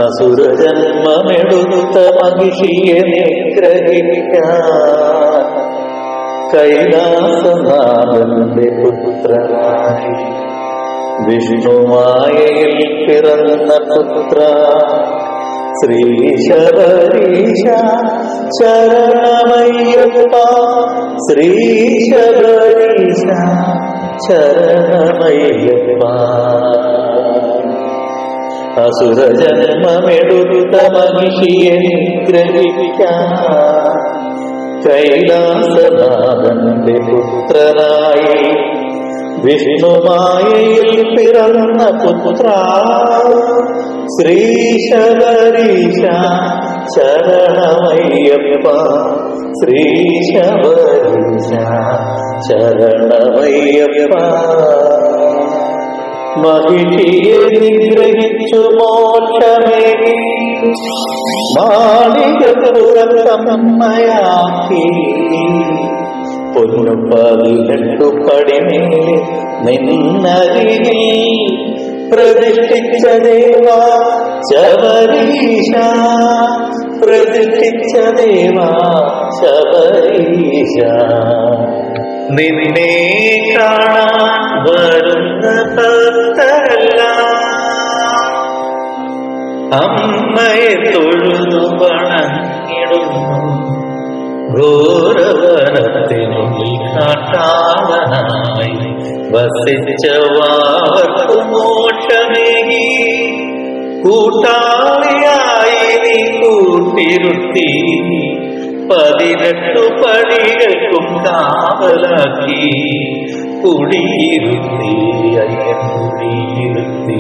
അസുരജന്മമെടുത്ത മഹിഷിയെ നിഗ്രഹിക്കാൻ കൈലാസനാഥന്റെ പുത്രനായി വിഷ്ണുമായയിൽ പിറന്ന പുത്ര ശ്രീ ശബരീശ ശരണമയ്യപ്പ ശ്രീ ശബരീശ ശരണമയ്യപ്പ അസുരജന്മമെടുത്ത മഹിഷിയെ നിഗ്രഹിക്കാൻ കൈലാസനാഥന്റെ പുത്രനായി വിഷ്ണുമായയിൽ പിറന്ന പുത്ര ശ്രീ ശബരീശ ശരണമയ്യപ്പ ശ്രീ ശബരീശ ശരണമയ്യപ്പ മഹിഷിയെ നിഗ്രഹിച്ചു മോക്ഷമേകി മാളികപ്പുറത്തമ്മയാക്കി പൊന്നു പതിനെട്ടു പടിമേലെ നിന്നരികിൽ പ്രതിഷ്ഠിച്ച ദേവ ശബരീശ പ്രതിഷ്ഠിച്ച ദേവ ശബരീശ നിന്നെ കാണാൻ വരുന്ന ഭക്തരെല്ലാം അമ്മയെ തൊഴുതു പണങ്ങിടുന്നു ഘോരവനത്തിനുള്ളിൽ കാട്ടാളനായി വസിച്ച വാവർക്കു മോക്ഷമേകി കൂട്ടാളിയായി നീ കൂട്ടിരുത്തി പതിനെട്ടു പടികൾക്കും കാവലാക്കി കുടിയിരുത്തി അയ്യൻ കുടിയിരുത്തി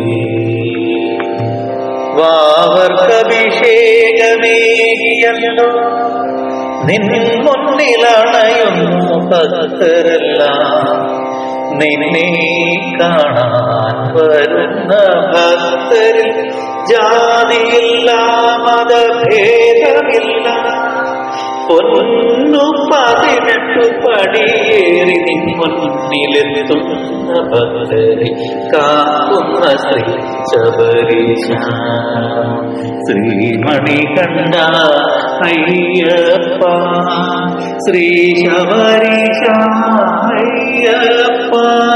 വാവർക്കഭിഷേകമേകിയല്ലോ നിൻ മുന്നിലണയുന്നു ഭക്തരെല്ലാം നിന്നെ കാണാൻ വരുന്ന ഭക്തരിൽ ജാതിയില്ല മതഭേദമില്ല പൊന്നു പതിനെട്ടു പടിയേറി നിൻ മുന്നിലെത്തുന്ന ഭക്തരെ കാക്കുന്ന ശ്രീ ശബരീശ ശ്രീമണി കണ്ട അയ്യപ്പ ശ്രീ ശബരീശ അയ്യപ്പ